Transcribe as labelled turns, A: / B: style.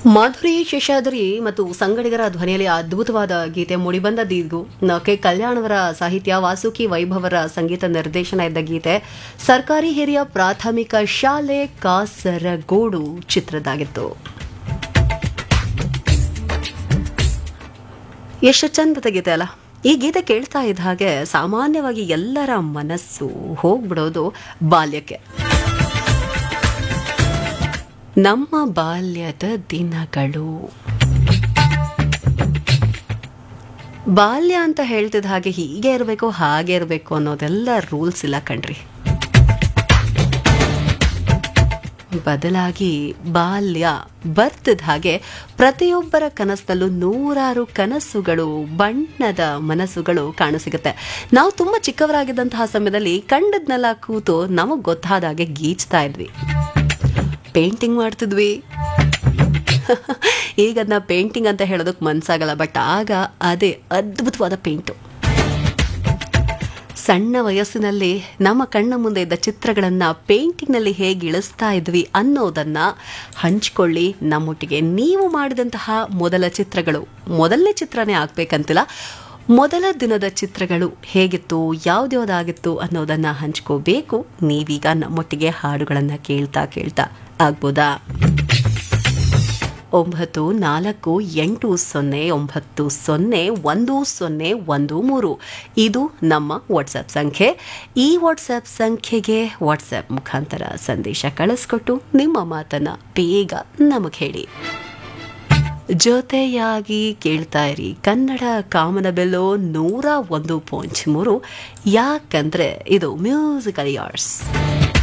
A: ಮಾಧುರಿ ಶೇಷಾದ್ರಿ ಮತ್ತು ಸಂಗಡಿಗರ ಧ್ವನಿಯಲ್ಲಿ ಅದ್ಭುತವಾದ ಗೀತೆ ಮೂಡಿಬಂದದ್ದು ಕೆ ಕಲ್ಯಾಣವರ ಸಾಹಿತ್ಯ ವಾಸುಕಿ ವೈಭವರ ಸಂಗೀತ ನಿರ್ದೇಶನ ಇದ್ದ ಗೀತೆ ಸರ್ಕಾರಿ ಹಿರಿಯ ಪ್ರಾಥಮಿಕ ಶಾಲೆ ಕಾಸರಗೋಡು ಚಿತ್ರದಾಗಿತ್ತು ಎಷ್ಟು ಚಂದದ ಗೀತೆ ಅಲ್ಲ ಈ ಗೀತೆ ಕೇಳ್ತಾ ಇದ್ದ ಹಾಗೆ ಸಾಮಾನ್ಯವಾಗಿ ಎಲ್ಲರ ಮನಸ್ಸು ಹೋಗ್ಬಿಡೋದು ಬಾಲ್ಯಕ್ಕೆ ನಮ್ಮ ಬಾಲ್ಯದ ದಿನಗಳು ಬಾಲ್ಯ ಅಂತ ಹೇಳ್ತಿದ್ದ ಹಾಗೆ ಹೀಗೆ ಇರಬೇಕು ಹಾಗೆ ಇರಬೇಕು ಅನ್ನೋದೆಲ್ಲ ರೂಲ್ಸ್ ಇಲ್ಲ ಕಣ್ರಿ ಬದಲಾಗಿ ಬಾಲ್ಯ ಬರ್ತಿದ್ದ ಹಾಗೆ ಪ್ರತಿಯೊಬ್ಬರ ಕನಸಿನಲ್ಲೂ ನೂರಾರು ಕನಸುಗಳು ಬಣ್ಣದ ಮನಸ್ಸುಗಳು ಕಾಣಸಿಗುತ್ತೆ ನಾವು ತುಂಬ ಚಿಕ್ಕವರಾಗಿದ್ದಂತಹ ಸಮಯದಲ್ಲಿ ಕಂಡದ್ನೆಲ್ಲ ಕೂತು ನಮಗೆ ಗೊತ್ತಾದ ಹಾಗೆ ಗೀಚ್ತಾ ಇದ್ವಿ ಪೇಂಟಿಂಗ್ ಮಾಡ್ತಿದ್ವಿ ಈಗ ಅದನ್ನ ಪೇಂಟಿಂಗ್ ಅಂತ ಹೇಳೋದಕ್ಕೆ ಮನ್ಸಾಗಲ್ಲ ಬಟ್ ಆಗ ಅದೇ ಅದ್ಭುತವಾದ ಪೇಂಟು ಸಣ್ಣ ವಯಸ್ಸಿನಲ್ಲಿ ನಮ್ಮ ಕಣ್ಣ ಮುಂದೆ ಇದ್ದ ಚಿತ್ರಗಳನ್ನು ಪೇಂಟಿಂಗ್ನಲ್ಲಿ ಹೇಗೆ ಇಳಿಸ್ತಾ ಇದ್ವಿ ಅನ್ನೋದನ್ನ ಹಂಚ್ಕೊಳ್ಳಿ ನಮ್ಮೊಟ್ಟಿಗೆ ನೀವು ಮಾಡಿದಂತಹ ಮೊದಲ ಚಿತ್ರಗಳು ಮೊದಲನೇ ಚಿತ್ರನೇ ಆಗ್ಬೇಕಂತಿಲ್ಲ ಮೊದಲ ದಿನದ ಚಿತ್ರಗಳು ಹೇಗಿತ್ತು ಯಾವ್ದ್ಯಾವ್ದಾಗಿತ್ತು ಅನ್ನೋದನ್ನ ಹಂಚ್ಕೋಬೇಕು ನೀವೀಗ ನಮ್ಮೊಟ್ಟಿಗೆ ಹಾಡುಗಳನ್ನು ಕೇಳ್ತಾ ಕೇಳ್ತಾ ಆಗ್ಬೋದಾ ಒಂಬತ್ತು ನಾಲ್ಕು ಎಂಟು ಸೊನ್ನೆ ಒಂಬತ್ತು ಸೊನ್ನೆ ಒಂದು ಸೊನ್ನೆ ಒಂದು ಮೂರು ಇದು ನಮ್ಮ ವಾಟ್ಸಪ್ ಸಂಖ್ಯೆ ಈ ವಾಟ್ಸಪ್ ಸಂಖ್ಯೆಗೆ ವಾಟ್ಸಪ್ ಮುಖಾಂತರ ಸಂದೇಶ ಕಳಿಸ್ಕೊಟ್ಟು ನಿಮ್ಮ ಮಾತನ್ನ ಬೇಗ ನಮಗೆ ಹೇಳಿ ಜೊತೆಯಾಗಿ ಕೇಳ್ತಾ ಇರಿ ಕನ್ನಡ ಕಾಮನಬೆಲ್ಲು ನೂರ ಒಂದು ಪಾಯಿಂಟ್ ಮೂರು ಯಾಕಂದ್ರೆ ಇದು ಮ್ಯೂಸಿಕಲ್ ಯಾರ್ಸ್